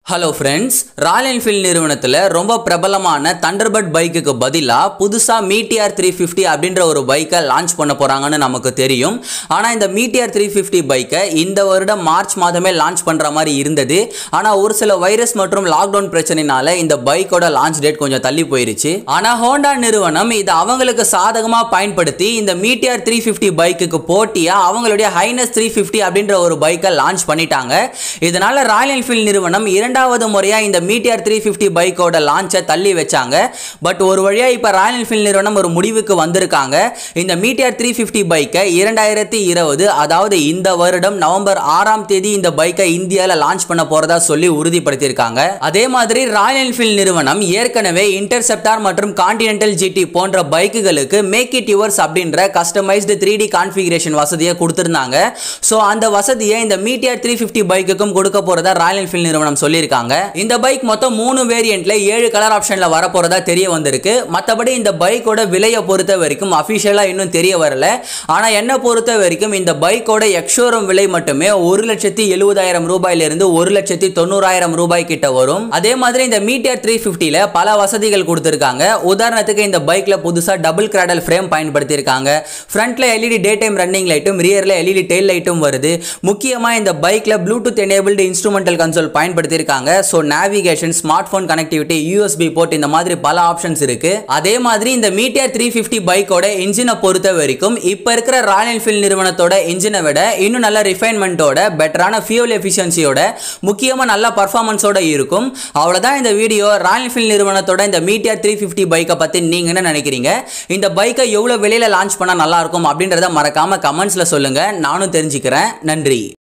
hello friends Royal Enfield நிறுவனத்தில் ரொம்ப பிரபலமான தண்டர்பர்ட் பைக்குக்கு பதிலாக புதுசாக மீட்டிஆர் த்ரீ ஃபிஃப்டி அப்படின்ற ஒரு பைக்கை லான்ச் பண்ண போகிறாங்கன்னு நமக்கு தெரியும் ஆனால் இந்த மீட்டிஆர் த்ரீ ஃபிஃப்டி பைக்கை இந்த வருடம் மார்ச் மாதமே லான்ச் பண்ணுற மாதிரி இருந்தது ஆனால் ஒரு சில வைரஸ் மற்றும் லாக்டவுன் பிரச்சனைனால இந்த பைக்கோட லான்ச் டேட் கொஞ்சம் தள்ளி போயிருச்சு ஆனால் ஹோண்டா நிறுவனம் இதை அவங்களுக்கு சாதகமாக பயன்படுத்தி இந்த மீட்டிஆர் த்ரீ ஃபிஃப்டி பைக்குக்கு போட்டியாக அவங்களுடைய ஹைனஸ் த்ரீ ஃபிஃப்டி அப்படின்ற ஒரு பைக்கை லான்ச் பண்ணிட்டாங்க இதனால ராயல் என்ஃபீல்ட் நிறுவனம் இரண்டாவது முறையாக இந்த மீட்டிஆர் த்ரீ ஃபிஃப்டி பைக்கோட லான்ச்சை தள்ளி வச்சாங்க பட் ஒரு வழியாக இப்போ ராயல் என்ஃபீல்ட் நிறுவனம் ஒரு முடிவுக்கு வந்திருக்காங்க இந்த மீட்டிஆர் த்ரீ ஃபிஃப்டி பைக்கை இரண்டாயிரத்தி இருபது அதாவது இந்த வருடம் நவம்பர் ஆறாம் தேதி இந்த பைக்கை இந்தியாவில் லான்ச் பண்ண போறதா சொல்லி உறுதிப்படுத்தியிருக்காங்க அதே மாதிரி ராயல் என்ஃபீல்ட் நிறுவனம் ஏற்கனவே இன்டர்செப்டார் மற்றும் கான்டினென்டல் ஜிடி போன்ற பைக்குகளுக்கு மேக் இட் யுவர்ஸ் அப்படின்ற கஸ்டமைஸ்டு த்ரீ டி கான்ஃபிகரேஷன் வசதியை கொடுத்துருந்தாங்க ஸோ அந்த வசதியை இந்த மீட்டிஆர் த்ரீ ஃபிஃப்டி பைக்குக்கும் கொடுக்க போறதா ராயல் என்ஃபீல்ட் நிறுவனம் சொல்லியிருக்காங்க இந்த பைக் மொத்தம் மூணு வேரியண்ட்ல ஏழு கலர் ஆப்ஷன்ல வரப்போறதா தெரிய வந்திருக்கு மற்றபடி இந்த பைக்கோட விலையை பொறுத்த வரைக்கும் அஃபிஷியலா இன்னும் தெரிய வரல ஆனா என்ன பொறுத்த வரைக்கும் இந்த பைக்கோட எக்ஷோரூம் விலை மட்டுமே ஒரு லட்சத்தி எழுபதாயிரம் ரூபாயிலிருந்து ஒரு லட்சத்தி தொண்ணூறாயிரம் ரூபாய் கிட்ட வரும் அதே மாதிரி இந்த மீட்டியர் த்ரீ ஃபிஃப்டியில் பல வசதிகள் கொடுத்துருக்காங்க உதாரணத்துக்கு இந்த பைக்ல புதுசா டபுள் கிராடல் ஃப்ரேம் பயன்படுத்தியிருக்காங்க ஃப்ரண்ட்ல எல்இடி டே டைம் ரன்னிங் லைட்டும் ரியர்ல எல்இடி டெயில் லைட்டும் வருது முக்கியமா இந்த பைக்ல ப்ளூடூத் எனேபிள்டு இன்ஸ்ட்ருமெண்டல் கன்சோல் பயன்படுத்தியிருக்காங்க so navigation smartphone connectivity USB port இந்த மாதிரி பல ஆப்ஷன்ஸ் இருக்கு அதே மாதிரி இந்த மீட்டியர் த்ரீ ஃபிஃப்டி பைக்கோட இன்ஜினை பொறுத்த வரைக்கும் இப்போ இருக்கிற ராயல் என்ஃபீல்ட் நிறுவனத்தோட இன்ஜினை விட இன்னும் நல்ல ரிஃபைன்மெண்ட்டோட பெட்டரான ஃபியூல் எஃபிஷியன்சியோட முக்கியமாக நல்ல பர்ஃபார்மன்ஸோட இருக்கும் அவ்வளோதான் இந்த வீடியோ ராயல் என்ஃபீல்ட் நிறுவனத்தோட இந்த மீட்டியர் த்ரீ ஃபிஃப்டி பைக்கை பற்றி நீங்கள் என்ன நினைக்கிறீங்க இந்த பைக்கை எவ்வளோ விலையில் லான்ச் பண்ணால் நல்லா இருக்கும் அப்படின்றத மறக்காம கமெண்ட்ஸில் சொல்லுங்கள் நானும் தெரிஞ்சுக்கிறேன் நன்றி